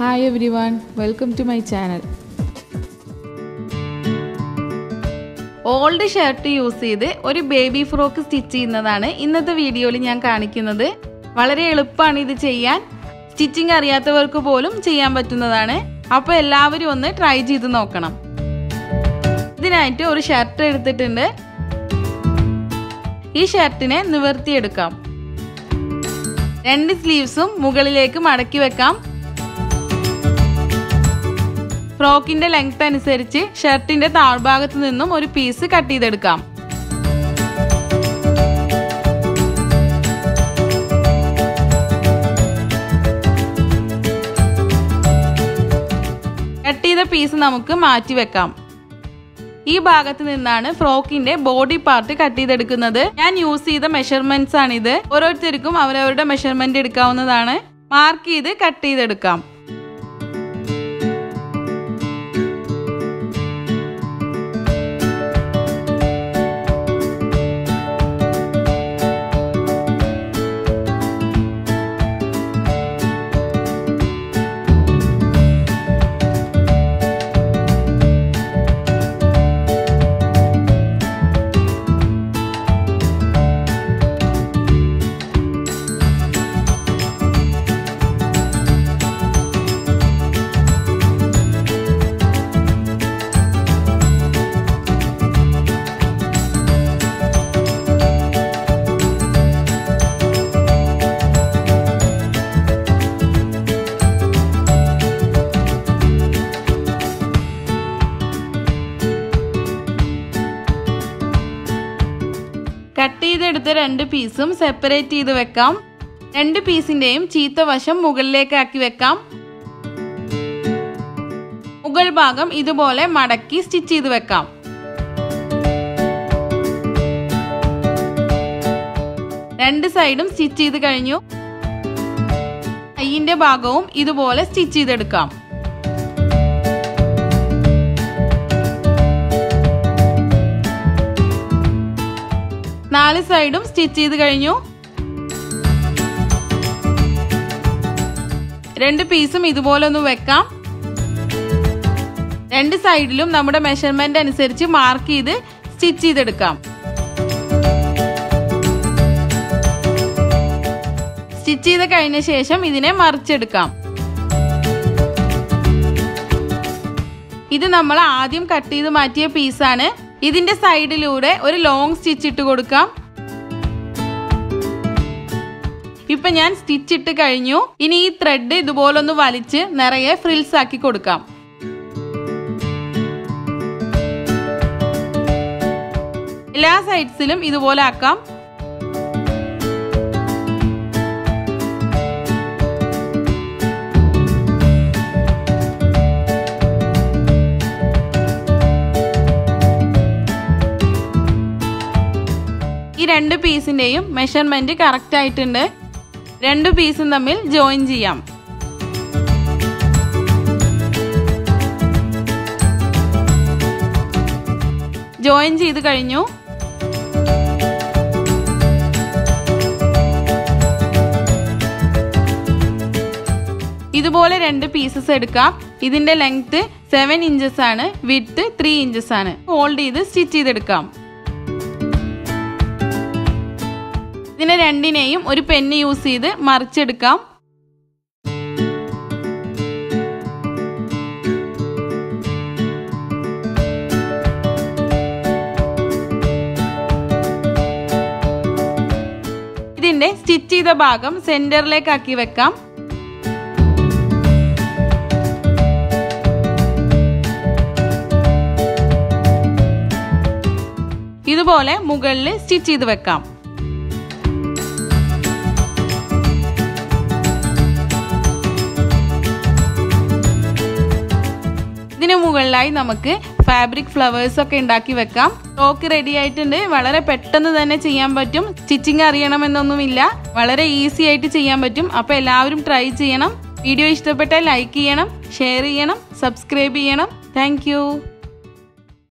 hi everyone welcome to my channel old shirt use ചെയ്ത് ഒരു baby frock stitch ചെയ്യുന്നതാണ് ഇന്നത്തെ വീഡിയോയിൽ ഞാൻ കാണിക്കുന്നത് വളരെ എളുപ്പമാണ് ഇത് ചെയ്യാൻ സ്റ്റിച്ചിങ് അറിയാത്തവർക്ക് പോലും ചെയ്യാൻ പറ്റുന്നതാണ് അപ്പോൾ എല്ലാവരും ഒന്ന് ട്രൈ ചെയ്ത് നോക്കണം ഇതിനായിട്ട് ഒരു ഷർട്ട് എടുത്തിട്ടുണ്ട് ഈ ഷർട്ടിനെ നിവർത്തിയെടുക്കാം രണ്ട് സ്ലീവ്സും മുകളിലേക്ക് മടക്കി വെക്കാം ഫ്രോക്കിന്റെ ലെങ്ത് അനുസരിച്ച് ഷർട്ടിന്റെ താഴ്ഭാഗത്ത് നിന്നും ഒരു പീസ് കട്ട് ചെയ്തെടുക്കാം കട്ട് ചെയ്ത പീസ് നമുക്ക് മാറ്റി വെക്കാം ഈ ഭാഗത്ത് നിന്നാണ് ഫ്രോക്കിന്റെ ബോഡി പാർട്ട് കട്ട് ചെയ്തെടുക്കുന്നത് ഞാൻ യൂസ് ചെയ്ത മെഷർമെന്റ്സ് ആണിത് ഓരോരുത്തർക്കും അവരവരുടെ മെഷർമെന്റ് എടുക്കാവുന്നതാണ് മാർക്ക് ചെയ്ത് കട്ട് ചെയ്തെടുക്കാം കട്ട് ചെയ്തെടുത്ത രണ്ട് പീസും സെപ്പറേറ്റ് ചെയ്ത് വെക്കാം രണ്ട് പീസിന്റെയും ചീത്ത വശം മുകളിലേക്ക് ആക്കി വെക്കാം മുകൾ ഭാഗം ഇതുപോലെ മടക്കി സ്റ്റിച്ച് ചെയ്ത് വെക്കാം രണ്ട് സൈഡും സ്റ്റിച്ച് ചെയ്ത് കഴിഞ്ഞു കൈയിന്റെ ഭാഗവും ഇതുപോലെ സ്റ്റിച്ച് ചെയ്തെടുക്കാം നാല് സൈഡും സ്റ്റിച്ച് ചെയ്ത് കഴിഞ്ഞു രണ്ട് പീസും ഇതുപോലെ ഒന്ന് വെക്കാം രണ്ട് സൈഡിലും നമ്മുടെ മെഷർമെന്റ് അനുസരിച്ച് മാർക്ക് ചെയ്ത് സ്റ്റിച്ച് ചെയ്തെടുക്കാം സ്റ്റിച്ച് ചെയ്ത് കഴിഞ്ഞ ശേഷം ഇതിനെ മറിച്ചെടുക്കാം ഇത് നമ്മൾ ആദ്യം കട്ട് ചെയ്ത് മാറ്റിയ പീസാണ് ഇതിന്റെ സൈഡിലൂടെ ഒരു ലോങ് സ്റ്റിച്ച് ഇട്ട് കൊടുക്കാം ഇപ്പൊ ഞാൻ സ്റ്റിച്ച് ഇട്ട് കഴിഞ്ഞു ഇനി ഈ ത്രെഡ് ഇതുപോലൊന്ന് വലിച്ച് നിറയെ ഫ്രിൽസ് ആക്കി കൊടുക്കാം എല്ലാ സൈഡ്സിലും ഇതുപോലെ ആക്കാം ഈ രണ്ട് പീസിന്റെയും മെഷർമെന്റ് കറക്റ്റ് ആയിട്ടുണ്ട് രണ്ട് പീസും തമ്മിൽ ജോയിൻ ചെയ്യാം ജോയിൻ ചെയ്ത് കഴിഞ്ഞു ഇതുപോലെ രണ്ട് പീസസ് എടുക്കാം ഇതിന്റെ ലെങ്ത് സെവൻ ഇഞ്ചസ് ആണ് വിത്ത് ത്രീ ഇഞ്ചസ് ആണ് ഹോൾഡ് ചെയ്ത് സ്റ്റിച്ച് ചെയ്തെടുക്കാം ഇതിനെ രണ്ടിനെയും ഒരു പെന്ന് യൂസ് ചെയ്ത് മറിച്ചെടുക്കാം ഇതിന്റെ സ്റ്റിച്ച് ചെയ്ത ഭാഗം സെന്ററിലേക്ക് ആക്കി വെക്കാം ഇതുപോലെ മുകളിൽ സ്റ്റിച്ച് ചെയ്ത് വെക്കാം ഇതിന് മുകളിലായി നമുക്ക് ഫാബ്രിക് ഫ്ലവേഴ്സ് ഒക്കെ ഉണ്ടാക്കി വെക്കാം ടോക്ക് റെഡി ആയിട്ടുണ്ട് വളരെ പെട്ടെന്ന് തന്നെ ചെയ്യാൻ പറ്റും സ്റ്റിച്ചിങ് അറിയണമെന്നൊന്നുമില്ല വളരെ ഈസി ആയിട്ട് ചെയ്യാൻ പറ്റും അപ്പോൾ എല്ലാവരും ട്രൈ ചെയ്യണം വീഡിയോ ഇഷ്ടപ്പെട്ടാൽ ലൈക്ക് ചെയ്യണം ഷെയർ ചെയ്യണം സബ്സ്ക്രൈബ് ചെയ്യണം താങ്ക്